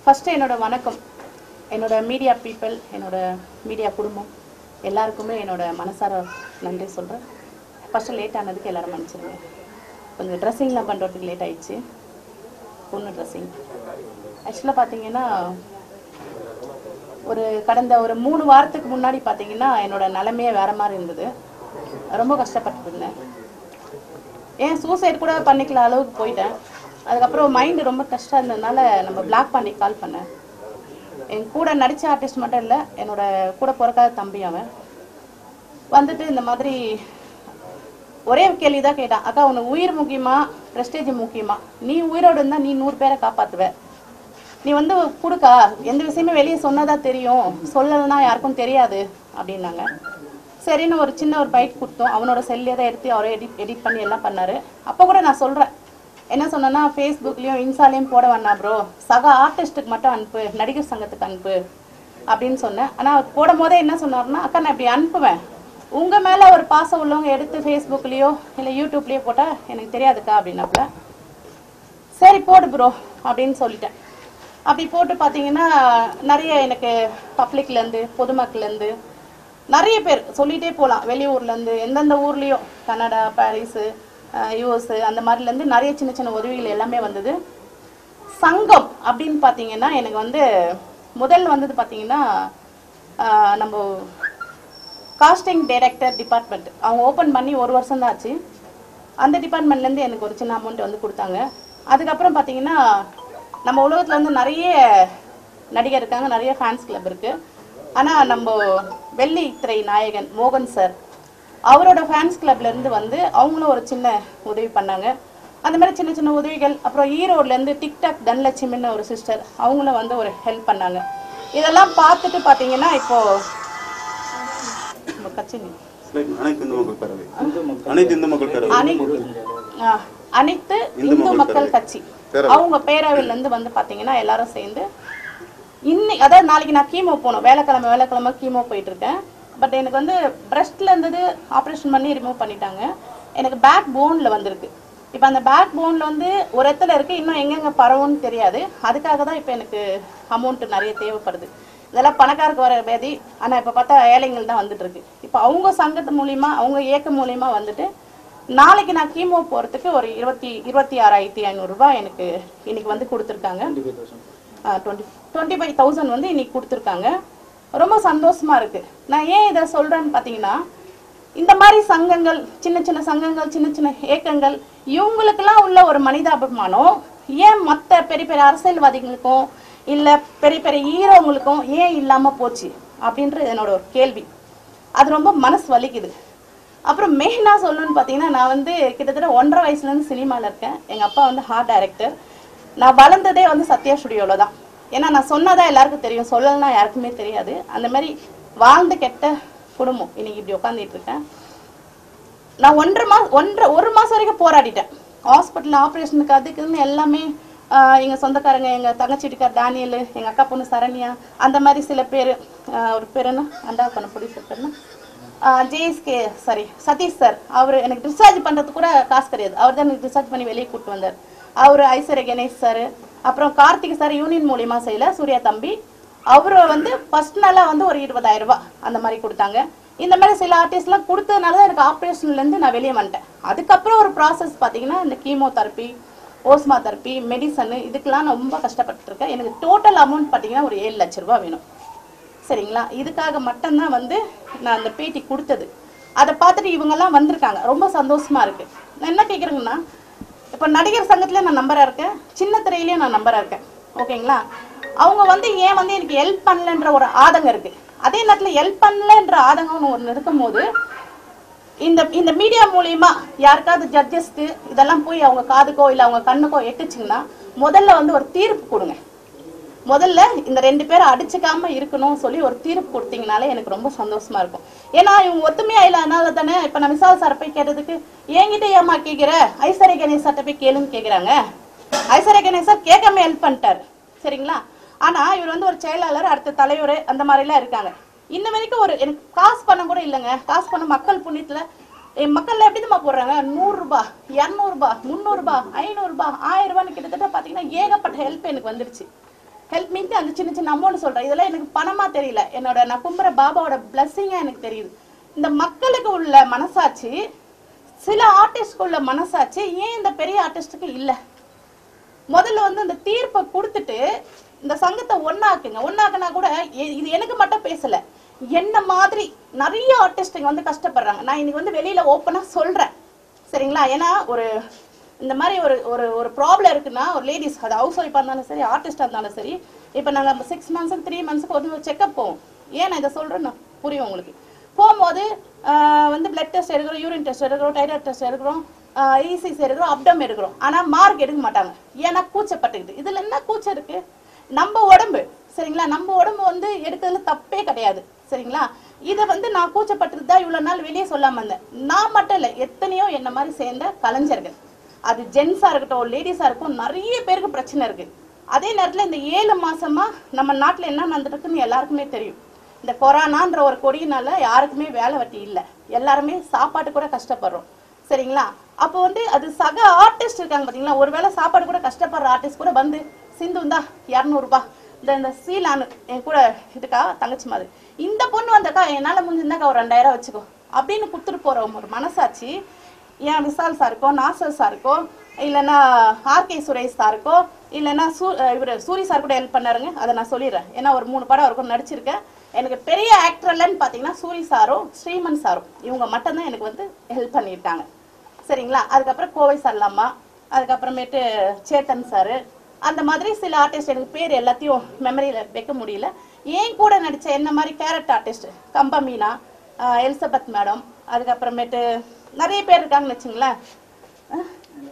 First என்னோட வணக்கம் என்னோட மீடியா பீப்பிள் என்னோட மீடியா குடும்பம் எல்லாருக்குமே என்னோட மனசார நன்றி சொல்கிறேன் ஃபஸ்ட்டு லேட் ஆனதுக்கு எல்லாரும் மன்னிச்சிருங்க கொஞ்சம் ட்ரெஸ்ஸிங்லாம் பண்ணுறதுக்கு லேட் ஆயிடுச்சு பொண்ணு ட்ரெஸ்ஸிங் ஆக்சுவலாக பார்த்தீங்கன்னா ஒரு கடந்த ஒரு மூணு வாரத்துக்கு முன்னாடி பார்த்தீங்கன்னா என்னோட நிலைமையே வேற மாதிரி இருந்தது ரொம்ப கஷ்டப்பட்டு இருந்தேன் ஏன் சூசைட் கூட பண்ணிக்கல அளவுக்கு போயிட்டேன் அதுக்கப்புறம் மைண்டு ரொம்ப கஷ்டம் இருந்ததுனால நம்ம பிளாக் பண்ணி கால் பண்ணேன் என் கூட நடித்த ஆர்டிஸ்ட் மட்டும் இல்லை என்னோட கூட பிறக்காத தம்பி அவன் வந்துட்டு இந்த மாதிரி ஒரே கேள்வி தான் கேட்டான் அக்கா உனக்கு உயிர் முக்கியமா ப்ரெஸ்டேஜ் முக்கியமா நீ உயிரோடு இருந்தா நீ நூறு பேரை காப்பாத்துவ நீ வந்து கொடுக்கா எந்த விஷயமே வெளியே சொன்னதா தெரியும் சொல்லலைன்னா யாருக்கும் தெரியாது அப்படின்னாங்க சரின்னு ஒரு சின்ன ஒரு பைட் கொடுத்தோம் அவனோட செல்லே தான் எடுத்து அவரே எடிட் எடிட் பண்ணி எல்லாம் பண்ணாரு அப்போ கூட நான் சொல்றேன் என்ன சொன்னேன்னா ஃபேஸ்புக்லேயும் இன்ஸ்டாலையும் போட வேணாம் ப்ரோ சக ஆர்டிஸ்ட்டுக்கு மட்டும் அனுப்பு நடிகர் சங்கத்துக்கு அனுப்பு அப்படின்னு சொன்னேன் ஆனால் அவர் போடும் போதே என்ன சொன்னார்னா அக்கா நான் இப்படி அனுப்புவேன் உங்கள் மேலே ஒரு பாசம் உள்ளவங்க எடுத்து ஃபேஸ்புக்லேயோ இல்லை யூடியூப்லேயோ போட்டால் எனக்கு தெரியாதுக்கா அப்படின்னாப்புல சரி போடு ப்ரோ அப்படின்னு சொல்லிட்டேன் அப்படி போட்டு பார்த்தீங்கன்னா நிறைய எனக்கு பப்ளிக்லேருந்து பொதுமக்கள்லேருந்து நிறைய பேர் சொல்லிகிட்டே போகலாம் வெளியூர்லேருந்து எந்தெந்த ஊர்லேயும் கனடா பாரிஸு யூஎஸ் அந்த மாதிரிலேருந்து நிறைய சின்ன சின்ன உதவிகள் எல்லாமே வந்தது சங்கம் அப்படின்னு பார்த்தீங்கன்னா எனக்கு வந்து முதல் வந்தது பார்த்தீங்கன்னா ஆஹ், நம்ம காஸ்டிங் டைரக்டர் டிபார்ட்மெண்ட் அவங்க ஓப்பன் பண்ணி ஒரு வருஷம் தான் ஆச்சு அந்த டிபார்ட்மெண்ட்லேருந்து எனக்கு ஒரு சின்ன அமௌண்ட் வந்து கொடுத்தாங்க அதுக்கப்புறம் பார்த்தீங்கன்னா நம்ம உலகத்தில் வந்து நிறைய நடிகர் இருக்காங்க நிறைய ஃபேன்ஸ் கிளப் இருக்குது ஆனால் நம்ம வெள்ளி திரை நாயகன் மோகன் சார் அவரோட ஃபேன்ஸ் கிளப்ல இருந்து வந்து அவங்களும் ஒரு சின்ன உதவி பண்ணாங்க அந்த மாதிரி சின்ன சின்ன உதவிகள் அப்புறம் ஈரோட்லேருந்து டிக்டாக் தனலட்சுமின்னு ஒரு சிஸ்டர் அவங்களும் வந்து ஒரு ஹெல்ப் பண்ணாங்க இதெல்லாம் பார்த்துட்டு பார்த்தீங்கன்னா இப்போ நம்ம கட்சி அனைத்து இந்து மக்கள் பேரவை அனைத்து இந்து மக்கள் பேரவை அனைத்து ஆ, அனைத்து இந்து இந்து மக்கள் மக்கள் பேரவை. கட்சி பேரவை. அவங்க பேரவையில இருந்து வந்து பாத்தீங்கன்னா எல்லாரும் சேர்ந்து இன்னைக்கு அதாவது நாளைக்கு நான் கீமோ போகணும் வேலைக்கிழமை வேலைக்கிழமை கீமோ போயிட்டு இருக்கேன் பட் எனக்கு வந்து பிரஸ்ட்ல இருந்தது ஆப்ரேஷன் பண்ணி ரிமூவ் பண்ணிட்டாங்க எனக்கு பேக் போன்ல வந்திருக்கு இப்போ அந்த பேக் போன்ல வந்து ஒரு இடத்துல இருக்கு இன்னும் எங்கெங்க பரவும்னு தெரியாது அதுக்காக தான் இப்போ எனக்கு அமௌண்ட் நிறைய தேவைப்படுது இதெல்லாம் பணக்காரருக்கு வர பேதி ஆனா இப்போ பார்த்தா ஏழைங்கள் தான் வந்துட்டு இருக்கு இப்போ அவங்க சங்கத்து மூலியமா அவங்க இயக்கம் மூலியமா வந்துட்டு நாளைக்கு நான் கீமோ போறதுக்கு ஒரு இருபத்தி இருபத்தி ஆறாயிரத்தி ஐநூறுரூபா எனக்கு இன்னைக்கு வந்து கொடுத்துருக்காங்க டுவெண்ட்டி டுவெண்ட்டி ஃபைவ் தௌசண்ட் வந்து இன்னைக்கு கொடுத்துருக்காங்க ரொம்ப சந்தோஷமா இருக்கு நான் ஏன் இதை சொல்றேன்னு பார்த்தீங்கன்னா இந்த மாதிரி சங்கங்கள் சின்ன சின்ன சங்கங்கள் சின்ன சின்ன இயக்கங்கள் இவங்களுக்கெல்லாம் உள்ள ஒரு மனிதாபிமானம் ஏன் மற்ற பெரிய பெரிய அரசியல்வாதிகளுக்கும் இல்லை பெரிய பெரிய ஹீரோங்களுக்கும் ஏன் இல்லாமல் போச்சு அப்படின்றது என்னோட ஒரு கேள்வி அது ரொம்ப மனசு வலிக்குது அப்புறம் மெயினாக சொல்லணும்னு பார்த்தீங்கன்னா நான் வந்து கிட்டத்தட்ட ஒன்றரை வயசுலேருந்து சினிமாவில் இருக்கேன் எங்கள் அப்பா வந்து ஹார்ட் டைரக்டர் நான் வளர்ந்ததே வந்து சத்யா ஸ்டுடியோவில் தான் ஏன்னா நான் சொன்னதான் எல்லாருக்கும் தெரியும் சொல்லலைன்னா யாருக்குமே தெரியாது அந்த மாதிரி வாழ்ந்து கெட்ட குடும்பம் இன்னைக்கு இப்படி உட்காந்துட்டு இருக்கேன் நான் ஒன்றரை மாசம் ஒன்றரை ஒரு மாசம் வரைக்கும் போராடிட்டேன் ஹாஸ்பிட்டல் ஆப்ரேஷனுக்கு அதுக்குன்னு எல்லாமே ஆஹ் எங்க சொந்தக்காரங்க எங்க தங்கச்சி வீட்டுக்கார் டேனியல் எங்க அக்கா பொண்ணு சரண்யா அந்த மாதிரி சில பேர் ஒரு பேர் என்ன அண்டா பண்ண ப்ரொடியூசர் பேர் என்ன ஜேஎஸ்கே சாரி சதீஷ் சார் அவர் எனக்கு டிஸ்சார்ஜ் பண்ணுறதுக்கு கூட காசு கிடையாது அவர் தான் எனக்கு டிஸ்சார்ஜ் பண்ணி வெளியே கூப்பிட்டு வந்தார் அவர் ஐஸ்வர்ய கணேஷ் சார் அப்புறம் கார்த்திக் சார் யூனியன் மூலியமா செய்யல சூர்யா தம்பி அவரு வந்து ஃபர்ஸ்ட் நாளாக வந்து ஒரு இருபதாயிரம் ரூபாய் அந்த மாதிரி கொடுத்தாங்க இந்த மாதிரி சில ஆர்டிஸ்ட்லாம் கொடுத்ததுனால தான் எனக்கு ஆப்ரேஷன்லேருந்து நான் வெளியே வந்துட்டேன் அதுக்கப்புறம் ஒரு ப்ராசஸ் பார்த்தீங்கன்னா இந்த கீமோ தெரப்பி ஓஸ்மா தெரப்பி மெடிசனு இதுக்கெல்லாம் நான் ரொம்ப கஷ்டப்பட்டுருக்கேன் எனக்கு டோட்டல் அமௌண்ட் பார்த்தீங்கன்னா ஒரு ஏழு லட்ச ரூபா வேணும் சரிங்களா இதுக்காக மட்டும்தான் வந்து நான் அந்த பேட்டி கொடுத்தது அதை பார்த்துட்டு இவங்கெல்லாம் வந்திருக்காங்க ரொம்ப சந்தோஷமா இருக்கு நான் என்ன கேட்குறேங்கன்னா இப்போ நடிகர் சங்கத்துல நான் நம்பரா இருக்கேன் சின்ன திரையிலயும் நான் நம்பரா இருக்கேன் ஓகேங்களா அவங்க வந்து ஏன் வந்து எனக்கு ஹெல்ப் பண்ணலன்ற ஒரு ஆதங்கம் இருக்கு அதே நேரத்தில் ஹெல்ப் பண்ணலன்ற ஆதங்கம்னு ஒன்று இருக்கும்போது இந்த இந்த மீடியா மூலியமா யாருக்காவது ஜட்ஜஸ்க்கு இதெல்லாம் போய் அவங்க காதுக்கோ இல்லை அவங்க கண்ணுக்கோ எட்டுச்சுங்கன்னா முதல்ல வந்து ஒரு தீர்ப்பு கொடுங்க முதல்ல இந்த ரெண்டு பேரும் அடிச்சுக்காம இருக்கணும்னு சொல்லி ஒரு தீர்ப்பு கொடுத்தீங்கனாலே எனக்கு ரொம்ப சந்தோஷமா இருக்கும் ஏன்னா இவங்க ஒத்துமையா இல்லாதனால தானே இப்ப நான் விசால் சார் போய் கேட்டதுக்கு என்கிட்ட ஏமா கேட்கிற ஐஸ்வர்ய கணேஷ் சார்ட்ட போய் கேளுன்னு கேக்குறாங்க ஐஸ்வர்ய கணேஷ் சார் கேட்காம ஹெல்ப் பண்ணிட்டாரு சரிங்களா ஆனா இவர் வந்து ஒரு செயலாளர் அடுத்த தலைவர் அந்த மாதிரி எல்லாம் இருக்காங்க இன்ன வரைக்கும் ஒரு எனக்கு காசு பணம் கூட இல்லைங்க காசு பணம் மக்கள் புண்ணியத்துல என் மக்கள்ல எப்படி தெரியுமா போடுறாங்க நூறு ரூபாய் இருநூறு ரூபாய் முந்நூறு ரூபாய் ஐநூறு ரூபாய் ஆயிரம் ரூபாய்னு கிட்டத்தட்ட பாத்தீங்கன்னா ஏகப்பட்ட ஹெல்ப் எனக்கு வந்துருச்சு ஹெல்ப் மீக்கு அந்த சின்ன சின்ன அமௌண்ட் சொல்றேன் இதெல்லாம் எனக்கு பணமா தெரியல என்னோட நான் கும்புற பாபாவோட பிளஸ்ஸிங்கா எனக்கு தெரியுது இந்த மக்களுக்கு உள்ள மனசாட்சி சில ஆர்டிஸ்ட்க்கு உள்ள மனசாட்சி ஏன் இந்த பெரிய ஆர்டிஸ்டுக்கு இல்லை முதல்ல வந்து அந்த தீர்ப்பை கொடுத்துட்டு இந்த சங்கத்தை ஒண்ணாக்குங்க ஒண்ணாக்குனா கூட எ- இது எனக்கு மட்டும் பேசல என்ன மாதிரி நிறைய ஆர்டிஸ்டுங்க வந்து கஷ்டப்படுறாங்க நான் இன்னைக்கு வந்து வெளியில ஓப்பனா சொல்றேன் சரிங்களா ஏன்னா ஒரு இந்த மாதிரி ஒரு ஒரு ஒரு ப்ராப்ளம் இருக்குன்னா ஒரு லேடிஸ் அது ஹவுஸ் ஒய்ஃபாக இருந்தாலும் சரி ஆர்டிஸ்டாக இருந்தாலும் சரி இப்போ நாங்கள் சிக்ஸ் மந்த்ஸுக்கு த்ரீ மந்த்ஸுக்கு ஒரு செக்கப் போவோம் ஏன் நான் இதை சொல்கிறேன்னு புரியும் உங்களுக்கு போகும்போது ஆஹ் வந்து பிளட் டெஸ்ட் எடுக்கிறோம் யூரின் டெஸ்ட் எடுக்கிறோம் டைராய்ட் டெஸ்ட் எடுக்கிறோம் இசிசி எடுக்கிறோம் அப்டம் எடுக்கிறோம் ஆனால் மார்க் எடுக்க மாட்டாங்க ஏன்னா கூச்சப்பட்டுக்குது இதில் என்ன கூச்சம் இருக்கு நம்ம உடம்பு சரிங்களா நம்ம உடம்பு வந்து எடுக்கிறதுல தப்பே கிடையாது சரிங்களா இதை வந்து நான் கூச்சப்பட்டது தான் இவ்வளோ நாள் வெளியே சொல்லாம இருந்தேன் நான் மட்டும் இல்லை எத்தனையோ என்ன மாதிரி சேர்ந்த கலைஞர்கள் அது ஜென்ஸாக இருக்கட்டும் லேடிஸாக இருக்கும் நிறைய பேருக்கு பிரச்சனை இருக்கு அதே நேரத்தில் இந்த ஏழு மாசமா நம்ம நாட்டில் என்ன நடந்துட்டு இருக்குன்னு எல்லாருக்குமே தெரியும் இந்த கொரோனான்ற ஒரு கொடியினால யாருக்குமே வேலை வெட்டி இல்லை எல்லாருமே சாப்பாட்டு கூட கஷ்டப்படுறோம் சரிங்களா அப்போ வந்து அது சக ஆர்டிஸ்ட் இருக்காங்க பார்த்தீங்களா ஒருவேளை சாப்பாடு கூட கஷ்டப்படுற ஆர்டிஸ்ட் கூட வந்து சிந்து இந்தா இரநூறுபா இந்த இந்த சீலானு என் கூட இதுக்கா தங்கச்சி மாதிரி இந்த பொண்ணு வந்தாக்கா என்னால் முடிஞ்சிருந்தாக்கா ஒரு ரெண்டாயிரம் வச்சுக்கோ அப்படின்னு கொடுத்துட்டு போகிற ஒரு மனசாட்சி ஏன் விசால் சாருக்கோ நாசர் சாருக்கோ இல்லைன்னா ஆர்கே சுரேஷ் சாருக்கோ இல்லைன்னா சூ இவர் சூரி சார் கூட ஹெல்ப் பண்ணாருங்க அதை நான் சொல்லிடுறேன் ஏன்னா ஒரு மூணு படம் அவருக்கும் நடிச்சிருக்கேன் எனக்கு பெரிய ஆக்டர்லன்னு பார்த்தீங்கன்னா சூரி சாரும் ஸ்ரீமன் சாரும் இவங்க மட்டும்தான் எனக்கு வந்து ஹெல்ப் பண்ணியிருக்காங்க சரிங்களா அதுக்கப்புறம் கோவை சல்லாமா அதுக்கப்புறமேட்டு சேத்தன் சார் அந்த மாதிரி சில ஆர்டிஸ்ட் எனக்கு பேர் எல்லாத்தையும் மெமரியில் வைக்க முடியல ஏன் கூட நடித்த என்ன மாதிரி கேரட் ஆர்டிஸ்ட் கம்ப மீனா ஆஹ் எலிசபெத் மேடம் அதுக்கப்புறமேட்டு நிறைய பேர் இருக்காங்கன்னு வச்சுங்களேன் ஆஹ்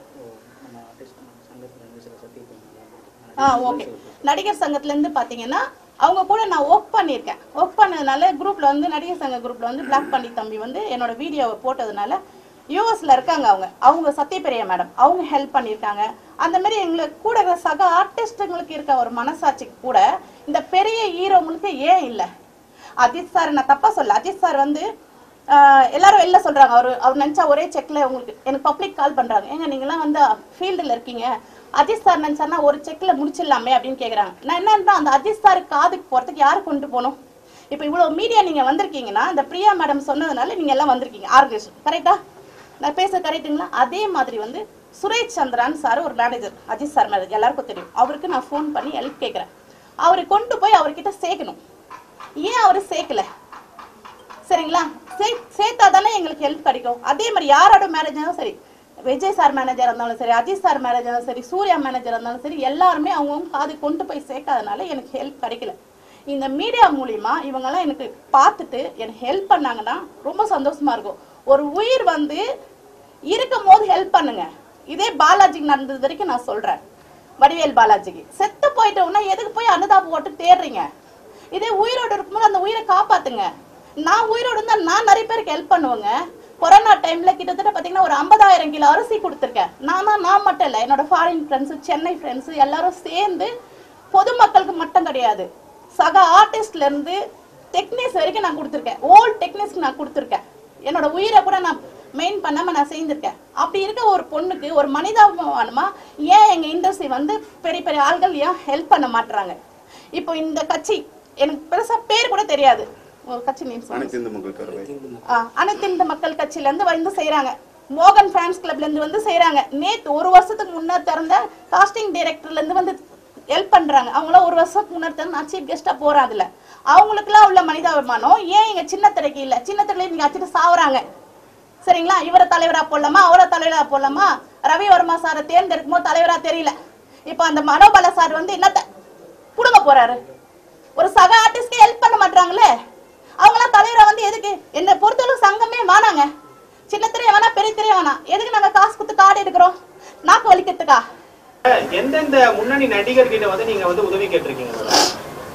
ஆ ஓகே நடிகர் சங்கத்துலேருந்து பார்த்தீங்கன்னா அவங்க கூட நான் ஒர்க் பண்ணியிருக்கேன் ஒர்க் பண்ணதுனால குரூப்பில் வந்து நடிகர் சங்க குரூப்பில் வந்து பிளாக் பண்ணி தம்பி வந்து என்னோட வீடியோவை போட்டதுனால யூஎஸ்ல இருக்காங்க அவங்க அவங்க சத்யபிரியா மேடம் அவங்க ஹெல்ப் பண்ணியிருக்காங்க அந்த மாதிரி எங்களுக்கு கூட இருக்கிற சக ஆர்டிஸ்ட்டுங்களுக்கு இருக்க ஒரு மனசாட்சிக்கு கூட இந்த பெரிய ஹீரோங்களுக்கு ஏன் இல்லை அஜித் சார் நான் தப்பா சொல்ல அஜித் சார் வந்து ஆஹ், எல்லாரும் வெளில சொல்றாங்க அவர் அவர் நினைச்சா ஒரே செக்ல உங்களுக்கு எனக்கு பப்ளிக் கால் பண்றாங்க ஏங்க நீங்களாம் வந்து ஃபீல்டில் இருக்கீங்க அஜித் சார் நினைச்சாருன்னா ஒரு செக்ல முடிச்சிடலாமே அப்படின்னு கேக்குறாங்க நான் என்னன்னா அந்த அஜித் சார் காதுக்கு போறதுக்கு யாரு கொண்டு போகணும் இப்போ இவ்வளவு மீடியா நீங்க வந்திருக்கீங்கன்னா இந்த பிரியா மேடம் சொன்னதுனால நீங்க எல்லாம் வந்திருக்கீங்க ஆர்கனைசேஷன் கரெக்டா நான் பேச கரெக்டுங்களா அதே மாதிரி வந்து சுரேஷ் சந்திரான் சார் ஒரு மேனேஜர் அஜித் சார் மேனேஜர் எல்லாருக்கும் தெரியும் அவருக்கு நான் ஃபோன் பண்ணி ஹெல்ப் கேட்குறேன் அவரை கொண்டு போய் அவர்கிட்ட சேர்க்கணும் ஏன் அவர் சேர்க்கல சரிங்களா சே சேர்த்தா தானே எங்களுக்கு ஹெல்ப் கிடைக்கும் அதே மாதிரி யாரோட மேனேஜரும் சரி விஜய் சார் மேனேஜர் இருந்தாலும் சரி அஜித் சார் மேனேஜர் இருந்தாலும் சரி சூர்யா மேனேஜர் இருந்தாலும் சரி எல்லாருமே அவங்கவுங்க காது கொண்டு போய் சேர்க்காதனால எனக்கு ஹெல்ப் கிடைக்கல இந்த மீடியா மூலியமா இவங்கெல்லாம் எனக்கு பார்த்துட்டு எனக்கு ஹெல்ப் பண்ணாங்கன்னா ரொம்ப சந்தோஷமா இருக்கும் ஒரு உயிர் வந்து இருக்கும் போது ஹெல்ப் பண்ணுங்க இதே பாலாஜிக்கு நடந்தது வரைக்கும் நான் சொல்றேன் வடிவேல் பாலாஜிக்கு செத்து போயிட்டோம்னா எதுக்கு போய் அனுதாபம் போட்டு தேடுறீங்க இதே உயிரோடு இருக்கும்போது அந்த உயிரை காப்பாத்துங்க நான் உயிரோடு இருந்தா நான் நிறைய பேருக்கு ஹெல்ப் பண்ணுவேங்க கொரோனா டைம்ல கிட்டத்தட்ட பாத்தீங்கன்னா ஒரு ஐம்பதாயிரம் கிலோ அரிசி கொடுத்துருக்கேன் நான் தான் நான் மட்டும் இல்லை என்னோட ஃபாரின் ஃப்ரெண்ட்ஸு சென்னை ஃப்ரெண்ட்ஸு எல்லாரும் சேர்ந்து பொதுமக்களுக்கு மட்டும் கிடையாது சக ஆர்டிஸ்ட்ல இருந்து டெக்னிக்ஸ் வரைக்கும் நான் கொடுத்துருக்கேன் ஓல்ட் டெக்னிக்ஸ் நான் கொடுத்துருக்கேன் என்னோட உயிரை கூட நான் மெயின் பண்ணாம நான் செய்திருக்கேன் அப்படி இருக்க ஒரு பொண்ணுக்கு ஒரு மனிதாபிமானமா ஏன் எங்க இண்டஸ்ட்ரி வந்து பெரிய பெரிய ஆள்கள் ஏன் ஹெல்ப் பண்ண மாட்றாங்க இப்போ இந்த கட்சி எனக்கு பெருசா பேர் கூட தெரியாது ஒரு கட்சி நேம் சொல்லுங்க அனைத்து இந்து மக்கள் பேரவை ஆ, அனைத்து இந்த மக்கள் கட்சியில இருந்து வந்து செய்றாங்க மோகன் ஃபேன்ஸ் கிளப்ல இருந்து வந்து செய்றாங்க நேத்து ஒரு வருஷத்துக்கு முன்னாடி திறந்த காஸ்டிங் டைரக்டர்ல இருந்து வந்து ஹெல்ப் பண்றாங்க அவங்களாம் ஒரு வருஷத்துக்கு முன்னாடி திறந்து நான் சீஃப் கெஸ்டா போறேன் அதுல அவங்களுக்குலாம் உள்ள மனிதாபிமானம் ஏன் இங்க சின்ன திரைக்கு இல்ல சின்ன திரையில நீங்க அடிச்சுட்டு சாவுறாங்க சரிங்களா இவரை தலைவரா போடலாமா அவரை தலைவரா போடலாமா ரவி வர்மா சாரை தேர்ந்தெடுக்கும் போது தலைவரா தெரியல இப்போ அந்த மனோபல சார் வந்து என்னத்த புடுங்க போறாரு ஒரு சக ஆர்டிஸ்ட்க்கு ஹெல்ப் பண்ண மாட்டாங்களே அவங்களாம் தலைவரை வந்து எதுக்கு என்னை பொறுத்தளவு சங்கமே வேணாங்க சின்ன திரைய வேணா பெரிய திரைய வேணாம் எதுக்கு நாங்க காசு கொடுத்து கார்டு எடுக்கிறோம் நாக்கு வலிக்கிறதுக்கா எந்தெந்த முன்னணி நடிகர்கிட்ட வந்து நீங்க வந்து உதவி கேட்டிருக்கீங்க மேடம்?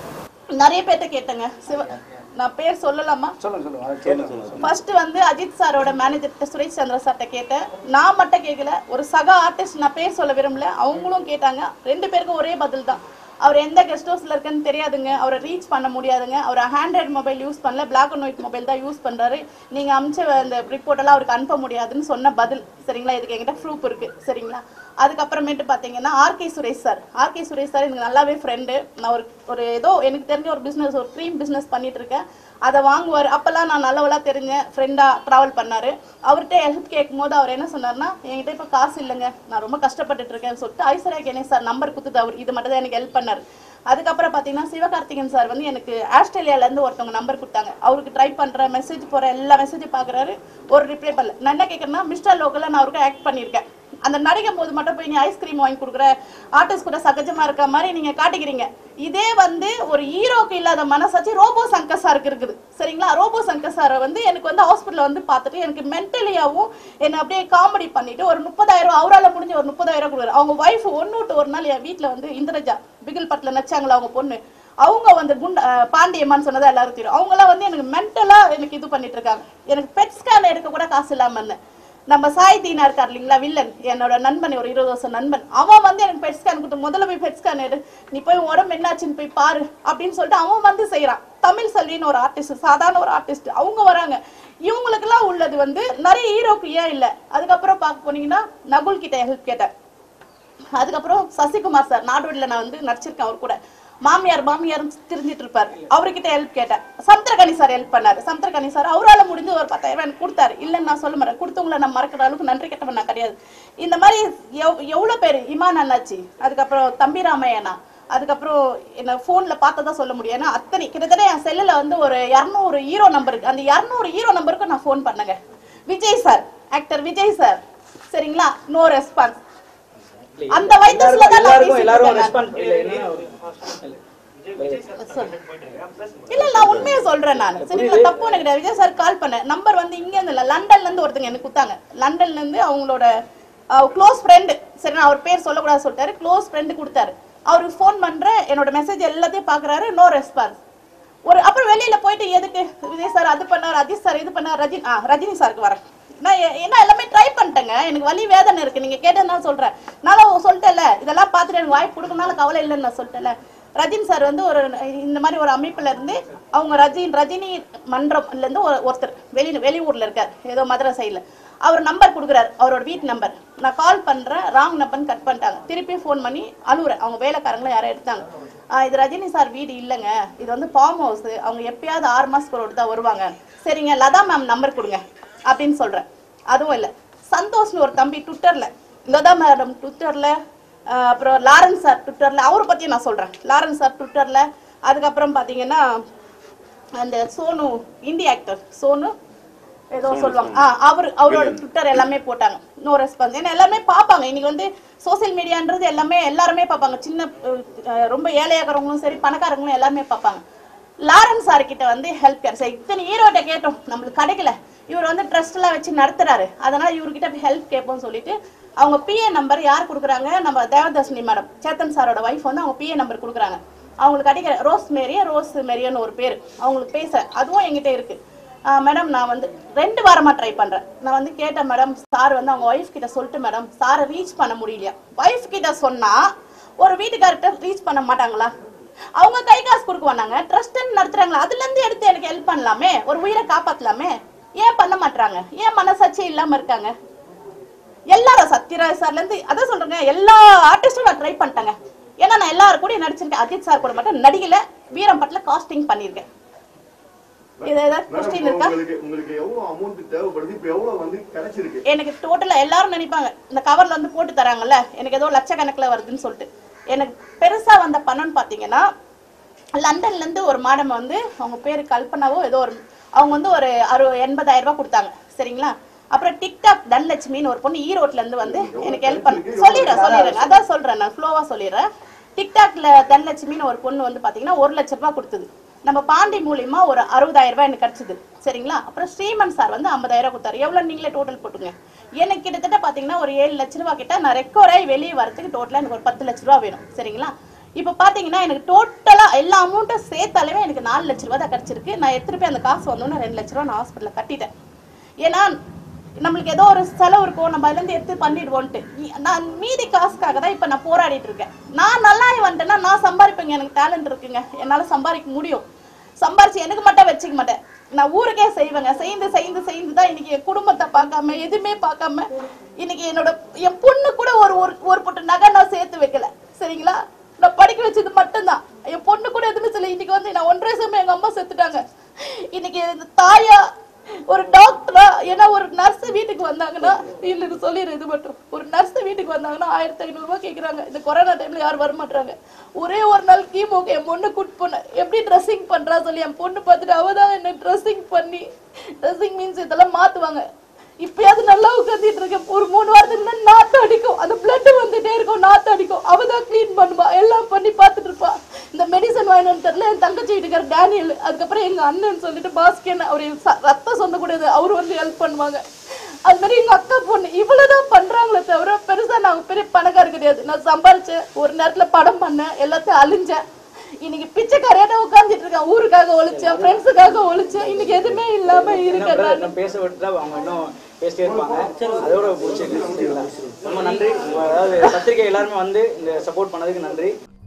நிறைய பேர்ட்ட கேட்டேங்க சிவ நான் பேர் சொல்லலாமா சொல்லுங்க சொல்லுங்க அதை கேளுங்க ஃபர்ஸ்ட் வந்து அஜித் சாரோட மேனேஜர் சுரேஷ் சந்திர சார்ட்ட கேட்டேன் நான் மட்டும் கேட்கல ஒரு சக ஆர்டிஸ்ட் நான் பேர் சொல்ல விரும்பல அவங்களும் கேட்டாங்க ரெண்டு பேருக்கும் ஒரே பதில் தான் அவர் எந்த கெஸ்ட் ஹவுஸ்ல இருக்குன்னு தெரியாதுங்க அவரை ரீச் பண்ண முடியாதுங்க அவர் ஹேண்ட்ரைட் மொபைல் யூஸ் பண்ணல பிளாக் அண்ட் ஒயிட் மொபைல் தான் யூஸ் பண்றாரு நீங்க அமிச்ச அந்த ரிப்போர்ட் எல்லாம் அவருக்கு அனுப்ப முடியாதுன்னு சொன்ன பதில் சரிங்களா இதுக்கு என்கிட்ட ப்ரூஃப் இருக்கு சரிங்களா அதுக்கப்புறமேட்டு பார்த்தீங்கன்னா RK Suresh sir RK Suresh sir எனக்கு நல்லாவே ஃப்ரெண்டு நான் ஒரு ஒரு ஏதோ எனக்கு தெரிஞ்ச ஒரு பிஸ்னஸ் ஒரு க்ரீம் பிஸ்னஸ் பண்ணிட்டு இருக்கேன் அதை வாங்குவார் அப்போல்லாம் நான் நல்லவளா தெரிஞ்சேன் ஃப்ரெண்டாக ட்ராவல் பண்ணாரு அவர்கிட்ட ஹெல்ப் கேட்கும் போது அவர் என்ன சொன்னார்னா என்கிட்ட இப்போ காசு இல்லைங்க நான் ரொம்ப கஷ்டப்பட்டுட்டு இருக்கேன்னு சொல்லிட்டு ஐஸ்வர்யா கணேஷ் சார் நம்பர் கொடுத்துட்டு அவர் இது மட்டும் தான் எனக்கு ஹெல்ப் பண்ணார் அதுக்கப்புறம் பார்த்தீங்கன்னா சிவகார்த்திகேயன் சார் வந்து எனக்கு ஆஸ்திரேலியாலேருந்து ஒருத்தவங்க நம்பர் கொடுத்தாங்க அவருக்கு ட்ரை பண்ணுற மெசேஜ் போகிற எல்லா மெசேஜும் பார்க்குறாரு ஒரு ரிப்ளை பண்ணல நான் என்ன கேட்குறேன்னா மிஸ்டர் லோக்கலில் நான் அவருக்கு ஆக்ட் பண்ணியிருக்கேன் அந்த நடிக்கும் போது மட்டும் போய் நீ ஐஸ்கிரீம் வாங்கி கொடுக்குற ஆர்டிஸ்ட் கூட சகஜமா இருக்க மாதிரி நீங்க காட்டிக்கிறீங்க இதே வந்து ஒரு ஹீரோக்கு இல்லாத மனசாட்சி ரோபோ சங்கர் சாருக்கு இருக்குது சரிங்களா ரோபோ சங்கர் சாரை வந்து எனக்கு வந்து ஹாஸ்பிட்டல் வந்து பார்த்துட்டு எனக்கு மென்டலியாவும் என்னை அப்படியே காமெடி பண்ணிட்டு ஒரு முப்பதாயிரம் ரூபா அவரால் முடிஞ்ச ஒரு முப்பதாயிரம் கொடுக்குறாரு அவங்க ஒய்ஃப் ஒன்று விட்டு ஒரு நாள் என் வீட்டில் வந்து இந்திரஜா பிகில் பட்டில் நச்சாங்களா அவங்க பொண்ணு அவங்க வந்து குண்ட அஹ் பாண்டியம்மான்னு சொன்னதை எல்லாரும் தெரியும் அவங்களாம் வந்து எனக்கு மென்டலா எனக்கு இது பண்ணிட்டு இருக்காங்க எனக்கு பெட் ஸ்கேன் எடுக்க கூட காசு இல்லாம இருந்தேன் நம்ம சாய் தீனா இருக்கார் இல்லைங்களா வில்லன் என்னோட நண்பன் ஒரு இருபது வருஷம் நண்பன் அவன் வந்து எனக்கு பெட் ஸ்கேன் கொடுத்து முதல்ல போய் பெட் ஸ்கேன் எடு நீ போய் உன் உடம்பு என்னாச்சுன்னு போய் பாரு அப்படின்னு சொல்லிட்டு அவன் வந்து செய்யறான் தமிழ் செல்வின்னு ஒரு ஆர்டிஸ்ட் சாதாரண ஒரு ஆர்டிஸ்ட் அவங்க வராங்க இவங்களுக்கெல்லாம் உள்ளது வந்து நிறைய ஹீரோக்கு ஏன் இல்லை அதுக்கப்புறம் பார்க்க போனீங்கன்னா நகுல் கிட்ட ஹெல்ப் கேட்டேன் அதுக்கப்புறம் சசிகுமார் சார் நாடோடியில் நான் வந்து நடிச்சிருக்கேன் அவர் கூட மாமியார் மாமியார் தெரிஞ்சிட்டு இருப்பார் அவர்கிட்ட ஹெல்ப் கேட்டேன் சமுத்திரகனி சார் ஹெல்ப் பண்ணாரு சமுத்திரகனி சார் அவரால முடிஞ்சு ஒரு பத்தாயிரம் எனக்கு கொடுத்தாரு இல்லைன்னு நான் சொல்ல மாட்டேன் கொடுத்தவங்கள நான் மறக்கிற அளவுக்கு நன்றி கெட்டவன் நான் கிடையாது இந்த மாதிரி எவ் எவ்வளோ பேர் இமான் அண்ணாச்சி அதுக்கப்புறம் தம்பி ராமையண்ணா அதுக்கப்புறம் என்ன ஃபோன்ல பார்த்ததா சொல்ல முடியும் ஏன்னா அத்தனை கிட்டத்தட்ட என் செல்லுல வந்து ஒரு இரநூறு ஹீரோ நம்பர் இருக்கு அந்த இரநூறு ஹீரோ நம்பருக்கு நான் ஃபோன் பண்ணேங்க Vijay sir actor Vijay sir சரிங்களா நோ ரெஸ்பான்ஸ் அந்த வயசுல தான் நான் எல்லாருக்கும் எல்லாரும் பேசிட்டு ரெஸ்பான்ஸ் இல்ல இருக்கேன் என்னன்னா சொல்லு. இல்ல நான் உண்மையை சொல்றேன் நான் சரிங்களா தப்பு எனக்கு கிடையாது விஜய் சார் கால் பண்ணேன் நம்பர் வந்து இங்க இருந்து இல்ல லண்டன்ல இருந்து ஒருத்தங்க எனக்கு கொடுத்தாங்க லண்டன்ல இருந்து அவங்களோட க்ளோஸ் ஃப்ரெண்டு சரி நான் அவர் பேர் சொல்லக்கூடாது சொல்லிட்டாரு க்ளோஸ் ஃப்ரெண்டு கொடுத்தாரு அவருக்கு ஃபோன் பண்றேன் என்னோட மெசேஜ் எல்லாத்தையும் பாக்குறாரு நோ ரெஸ்பான்ஸ் ஒரு அப்புறம் வெளியில போயிட்டு எதுக்கு விஜய் சார் அது பண்ணார் அஜித் சார் இது பண்ணார் ரஜினி ஆ ரஜினி சாருக்கு வரேன் நான் எ- என்ன எல்லாமே ட்ரை பண்ணிட்டேங்க எனக்கு வலி வேதனை இருக்கு நீங்க கேட்டதுனால சொல்றேன் நான் சொல்லிட்டேன்ல இதெல்லாம் பார்த்துட்டு எனக்கு வாய்ப்பு கொடுக்கறனால கவலை இல்லைன்னு நான் சொல்லிட்டேன்ல ரஜினி சார் வந்து ஒரு இந்த மாதிரி ஒரு அமைப்புல இருந்து அவங்க ரஜினி ரஜினி மன்றம்ல இருந்து ஒரு ஒருத்தர் வெளி வெளியூர்ல இருக்கார் ஏதோ மதுரை சைடுல அவர் நம்பர் கொடுக்குறாரு அவரோட வீட்டு நம்பர் நான் கால் பண்றேன் ராங் நம்பர்னு கட் பண்ணிட்டாங்க திருப்பி ஃபோன் பண்ணி அழுவுறேன் அவங்க வேலைக்காரங்களும் யாரோ எடுத்தாங்க ஆ, இது ரஜினி சார் வீடு இல்லைங்க இது வந்து ஃபார்ம் ஹவுஸ் அவங்க எப்பயாவது ஆறு மாசத்துக்கு ஒரு தான் வருவாங்க சரிங்க லதா மேம் நம்பர் கொடுங்க அப்படின்னு சொல்றேன் அதுவும் இல்லை சந்தோஷ்னு ஒரு தம்பி ட்விட்டர்ல லதா மேடம் ட்விட்டர்ல ஆஹ் அப்புறம் லாரன்ஸ் சார் ட்விட்டர்ல அவரை பத்தி நான் சொல்றேன் லாரன்ஸ் சார் ட்விட்டர்ல அதுக்கப்புறம் பாத்தீங்கன்னா அந்த சோனு இந்தி ஆக்டர் சோனு ஏதோ சொல்லுவாங்க ஆ அவர் அவரோட ட்விட்டர் எல்லாமே போட்டாங்க நோ ரெஸ்பான்ஸ் ஏன்னா எல்லாமே பார்ப்பாங்க இன்னைக்கு வந்து சோஷியல் மீடியான்றது எல்லாமே எல்லாருமே பார்ப்பாங்க சின்ன அஹ், ரொம்ப ஏழையாகிறவங்களும் சரி பணக்காரங்களும் எல்லாருமே பார்ப்பாங்க லாரன்ஸ் சார் கிட்ட வந்து ஹெல்ப் கேர் சார் இத்தனை ஹீரோட்ட கேட்டோம் நம்மளுக்கு கிடைக்கல இவர் வந்து ட்ரஸ்ட் எல்லாம் வச்சு நடத்துறாரு அதனால இவர்கிட்ட போய் ஹெல்ப் கேட்போம்னு சொல்லிட்டு அவங்க பிஏ நம்பர் யார் கொடுக்குறாங்க நம்ம தேவதர்ஷினி மேடம் சேத்தன் சாரோட ஒய்ஃப் வந்து அவங்க பிஏ நம்பர் கொடுக்குறாங்க அவங்களுக்கு கிடைக்கிற ரோஸ் மேரியா ரோஸ் மேரியான்னு ஒரு பேர் அவங்களுக்கு பேச அதுவும் என்கிட்ட இருக்கு மேடம் நான் வந்து ரெண்டு வாரமா ட்ரை பண்றேன் நான் வந்து கேட்டேன் மேடம் சார் வந்து அவங்க ஒய்ஃப் கிட்ட சொல்லிட்டு மேடம் சாரை ரீச் பண்ண முடியலையா ஒய்ஃப் கிட்ட சொன்னா ஒரு வீட்டுக்கார்ட்ட ரீச் பண்ண மாட்டாங்களா அவங்க கை காசு கொடுக்க வந்தாங்க ட்ரஸ்ட் நடத்துறாங்களா அதுல இருந்து எடுத்து எனக்கு ஹெல்ப் பண்ணலாமே ஒரு உயிரை காப்பாத்தலாமே ஏன் பண்ண மாட்டாங்க ஏன் மனசாட்சி இல்லாம இருக்காங்க எல்லாரும் சத்யராஜ் சார்ல இருந்து அதான் சொல்றேங்க எல்லா ஆர்டிஸ்டும் நான் ட்ரை பண்ணிட்டேங்க ஏன்னா நான் எல்லாரும் கூட நடிச்சிருக்கேன் அஜித் சார் கூட மட்டும் நடிகல வீரம்பட்டில் காஸ்டிங் பண்ணியிருக்கேன் இது ஏதாவது மேடம், கொஸ்டின் இப்போ இருக்கா உங்களுக்கு உங்களுக்கு எவ்வளவு அமௌண்ட் தேவைப்படுது இப்போ எவ்வளவு வந்து கிடைச்சிருக்கு எனக்கு டோட்டலா எல்லாரும் நினைப்பாங்க இந்த கவர்ல வந்து போட்டு தராங்கல்ல எனக்கு ஏதோ லட்சக்கணக்கில் வருதுன்னு சொல்லிட்டு எனக்கு பெருசா வந்த பணம்னு பாத்தீங்கன்னா லண்டன்ல இருந்து ஒரு மேடம் வந்து அவங்க பேரு கல்பனாவோ ஏதோ ஒரு அவங்க வந்து ஒரு அறு எண்பதாயிரம் ரூபாய் கொடுத்தாங்க சரிங்களா அப்புறம் டிக்டாக் தனலட்சுமின்னு ஒரு பொண்ணு ஈரோட்ல இருந்து வந்து எனக்கு ஹெல்ப் பண்ண சொல்லிடுறேன் சொல்லிடுறேன் அதான் சொல்றேன் நான் ஃப்ளோவா சொல்லிடுறேன் டிக்டாக்ல தனலட்சுமின்னு ஒரு பொண்ணு வந்து பாத்தீங்கன்னா ஒரு லட்ச ரூபாய் கொடுத்தது நம்ம பாண்டி மூலியமா ஒரு அறுபதாயிரம் ரூபாய் எனக்கு கிடைச்சது சரிங்களா அப்புறம் ஸ்ரீமன் சார் வந்து ஐம்பதாயிரம் கொடுத்தாரு எவ்வளவு நீங்களே டோட்டல் போட்டுங்க எனக்கு கிட்டத்தட்ட பாத்தீங்கன்னா ஒரு ஏழு லட்ச ரூபாய் கிட்ட நான் ரெக்கவர் ஆகி வெளியே வரதுக்கு டோட்டலா எனக்கு ஒரு பத்து லட்ச ரூபாய் வேணும் சரிங்களா இப்போ பாத்தீங்கன்னா எனக்கு டோட்டலா எல்லா அமௌண்ட்டும் சேர்த்தாலுமே எனக்கு நாலு லட்ச ரூபாய் தான் கிடைச்சிருக்கு நான் எடுத்துட்டு போய் அந்த காசு வந்தோன்னே ரெண்டு லட்ச ரூபா நான் ஹாஸ்பிட்டல்ல கட்டிட்டேன் ஏன்னா நம்மளுக்கு ஏதோ ஒரு செலவு இருக்கும் நம்ம அதுல இருந்து எடுத்து பண்ணிடுவோன்ட்டு இ- நான் மீதி காசுக்காக தான் இப்ப நான் போராடிட்டு இருக்கேன் நான் நல்லா வந்துட்டேன்னா நான் சம்பாதிப்பேங்க எனக்கு டேலண்ட் இருக்குங்க என்னால சம்பாதிக்க முடியும் சம்பாரிச்சு எனக்கு மட்டும் வச்சுக்க மாட்டேன் நான் ஊருக்கே செய்வேங்க செய்து செய்து செய்து தான் இன்னைக்கு என் குடும்பத்தை பார்க்காம எதுவுமே பார்க்காம இன்னைக்கு என்னோட என் பொண்ணு கூட ஒரு ஒரு ஒரு பொட்டு நகை நான் சேர்த்து வைக்கல சரிங்களா நான் படிக்க வச்சது மட்டும்தான் என் பொண்ணு கூட எதுவுமே சொல்ல இன்னைக்கு வந்து நான் ஒன்றரை சமயம் எங்க அம்மா செத்துட்டாங்க இன்னைக்கு இந்த தாயா ஒரு டாக்டரா ஏன்னா ஒரு நர்ஸ் வீட்டுக்கு வந்தாங்கன்னா இல்லைன்னு சொல்லிடுறேன் இது மட்டும் ஒரு நர்ஸ் வீட்டுக்கு வந்தாங்கன்னா ஆயிரத்தி ஐநூறு ரூபாய் கேக்குறாங்க இந்த கொரோனா டைம்ல யாரும் வர மாட்டாங்க ஒரே ஒரு நாள் கீமோக்கு என் பொண்ணு கூட்டு போனேன் எப்படி ட்ரெஸ்ஸிங் பண்றா சொல்லி என் பொண்ணு பார்த்துட்டு அவ தான் என்ன ட்ரெஸ்ஸிங் பண்ணி ட்ரெஸ்ஸிங் மீன்ஸ் இதெல்லாம் மாத்துவாங்க இப்பயாவது நல்லா உட்காந்துட்டு இருக்கேன் ஒரு மூணு வாரத்துக்கு முன்னாடி நாத்து அடிக்கும் அந்த பிளட் வந்துட்டே இருக்கும் நாத்து அடிக்கும் அவ தான் க்ளீன் பண்ணுவா எல்லாம் பண்ணி பார்த்துட்டு இருப்பா இந்த மெடிசன் வாங்கினு தெரியல என் தங்கச்சி வீட்டுக்கார டேனியல் அதுக்கப்புறம் எங்க அண்ணன் சொல்லிட்டு பாஸ்கேன் அவர் என் ச- ரத்தம் சொந்த கூடாது அவர் வந்து ஹெல்ப் பண்ணுவாங்க அது மாதிரி எங்க அக்கா பொண்ணு இவ்வளவுதான் பண்றாங்களே தவிர பெருசா நாங்க பெரிய பணக்காரர் கிடையாது நான் சம்பாரிச்சேன் ஒரு நேரத்துல படம் பண்ணேன் எல்லாத்தையும் அழிஞ்சேன் இன்னைக்கு பிச்சைக்காரையான உட்கார்ந்துட்டு இருக்கேன் ஊருக்காக ஒழிச்சேன் ஃப்ரெண்ட்ஸுக்காக ஒழிச்சேன் இன்னைக்கு எதுவுமே இல்லாம இருக்கேன் நான். இன்னும் பேச விட்டுட்டா அவங்க இன்னும் பேசிட்டே இருப்பாங்க அதோட முடிச்சுக்கலாம் சரிங்களா ரொம்ப நன்றி உங்க- அதாவது பத்திரிகை எல்லாருமே வந்து இந்த சப்போர்ட் பண்ணதுக்கு நன்றி